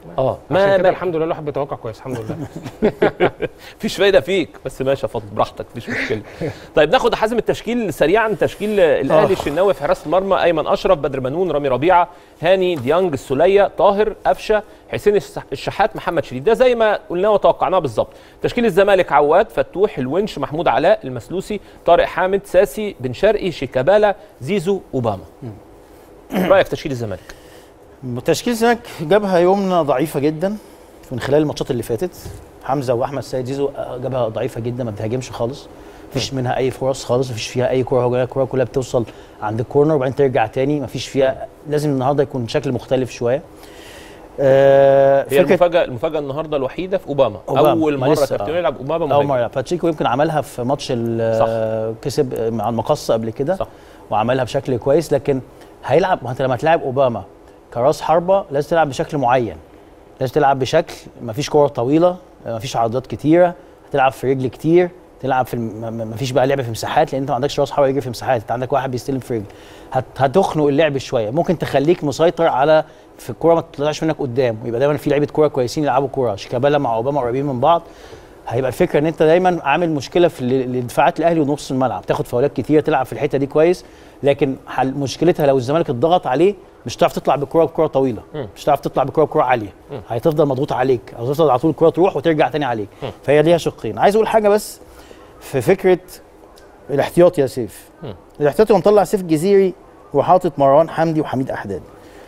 اه عشان ما كده ما الحمد لله الواحد بيتوقع كويس الحمد لله فيش فايده فيك بس ماشي يا فضل براحتك مفيش مشكله طيب ناخد حازم التشكيل سريعا تشكيل الاهلي الشناوي في حراسه المرمى ايمن اشرف بدر منون رامي ربيعه هاني ديانج السوليه طاهر قفشه حسين الش- الشحات محمد شريف ده زي ما قلناه وتوقعناه بالظبط تشكيل الزمالك عواد فتوح الونش محمود علاء المسلوسي طارق حامد ساسي بن شرقي شيكابالا زيزو اوباما رايك في تشكيل الزمالك تشكيل الزمالك جابها يومنا ضعيفه جدا من خلال الماتشات اللي فاتت حمزه واحمد سيد زيزو جابها ضعيفه جدا ما بتهاجمش خالص مفيش منها اي فرص خالص مفيش فيها اي كره هجوميه الكره كلها بتوصل عند الكورنر وبعدين ترجع تاني مفيش فيها لازم النهارده يكون شكل مختلف شويه آه هي المفاجاه المفاجاه النهارده الوحيده في اوباما, أوباما. اول ما مره لسه، كابتن آه. يلعب اوباما اول مهاجم مره باتشيكو يمكن عملها في ماتش ال- كسب مع المقصه قبل كده صح. وعملها بشكل كويس لكن هيلعب ما انت لما تلعب اوباما كراس حربه لازم تلعب بشكل معين لازم تلعب بشكل ما فيش كور طويله ما فيش عرضات كتيره هتلعب في رجل كتير تلعب في الم... ما فيش بقى لعب في مساحات لان انت ما عندكش راس حربه يجري في مساحات انت عندك واحد بيستلم في رجل هت... هتخنق اللعب شويه ممكن تخليك مسيطر على في الكوره ما تطلعش منك قدام ويبقى دايما في لعيبه كوره كويسين يلعبوا كوره شيكابالا مع اوباما قريبين من بعض هيبقى الفكره ان انت دايما عامل مشكله في ال- لدفاعات الاهلي ونص الملعب تاخد فاولات كتير تلعب في الحته دي كويس لكن حل مشكلتها لو الزمالك اتضغط عليه مش هتعرف تطلع بالكره بكره طويله مش هتعرف تطلع بالكره بكره عاليه هتفضل مضغوط عليك او تفضل على طول الكره تروح وترجع تاني عليك فهي ليها شقين عايز اقول حاجه بس في فكره الاحتياط يا سيف الاحتياطي هو مطلع سيف جزيري وحاطط مروان حمدي وحميد احداد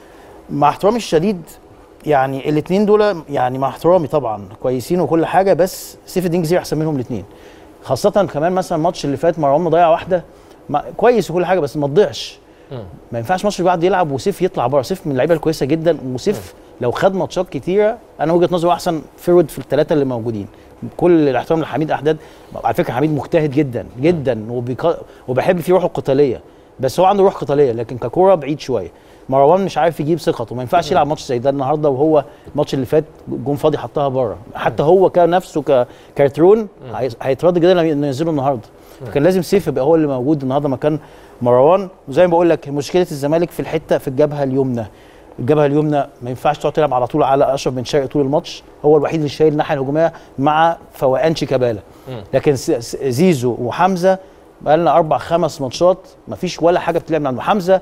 مع احترامي الشديد يعني الاثنين دول يعني مع احترامي طبعا كويسين وكل حاجه بس سيف الدين جزيري احسن منهم الاثنين خاصه كمان مثلا الماتش اللي فات مروان مضيع واحده ما كويس وكل حاجه بس ما تضيعش ما ينفعش الماتش اللي بعد يلعب وسيف يطلع بره سيف من اللعيبه الكويسه جدا وسيف لو خد ماتشات كتيره انا وجهه نظري هو احسن فيرود في الثلاثه اللي موجودين كل الاحترام لحميد احداد على فكره حميد مجتهد جدا جدا وبيق... وبحب فيه روحه القتاليه بس هو عنده روح قتاليه لكن ككوره بعيد شويه مروان مش عارف يجيب ثقته ما ينفعش يلعب ماتش زي ده النهارده وهو الماتش اللي فات جون فاضي حطها بره حتى هو كنفسه ككارترون هي- هيترد جدا لما ينزله النهارده كان لازم سيف يبقى هو اللي موجود النهارده مكان مروان وزي ما بقول لك مشكله الزمالك في الحته في الجبهه اليمنى الجبهه اليمنى ما ينفعش تقعد تلعب على طول على اشرف بن شرقي طول الماتش هو الوحيد اللي شايل الناحيه الهجوميه مع فوقان شيكابالا لكن س- س- زيزو وحمزه بقى لنا اربع خمس ماتشات ما فيش ولا حاجه بتلعب من عنده حمزه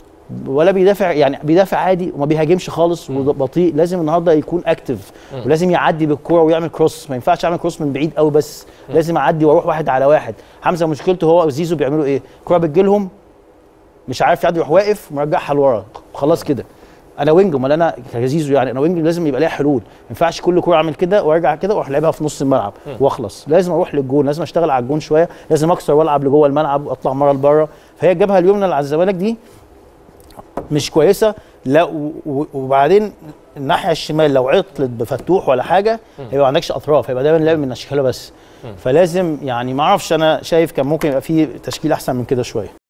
ولا بيدافع يعني بيدافع عادي وما بيهاجمش خالص وبطيء لازم النهارده يكون اكتف ولازم يعدي بالكوره ويعمل كروس ما ينفعش يعمل كروس من بعيد قوي بس لازم اعدي واروح واحد على واحد حمزه مشكلته هو وزيزو بيعملوا ايه الكوره بتجيلهم مش عارف يعدي يروح واقف مرجعها لورا خلاص كده انا وينج امال انا كزيزو يعني انا وينج لازم يبقى ليها حلول ما ينفعش كل كوره اعمل كده وارجع كده واروح لعبها في نص الملعب واخلص لازم اروح للجون لازم اشتغل على الجون شويه لازم اكسر والعب لجوه الملعب واطلع مره لبره فهي الجبهه اليمنى اللي على الزمالك دي مش كويسه لا و- و- وبعدين الناحيه الشمال لو عطلت بفتوح ولا حاجه هيبقى ما عندكش اطراف هيبقى دايما لعب من الشكاله بس فلازم يعني ما اعرفش انا شايف كان ممكن يبقى في تشكيل احسن من كده شويه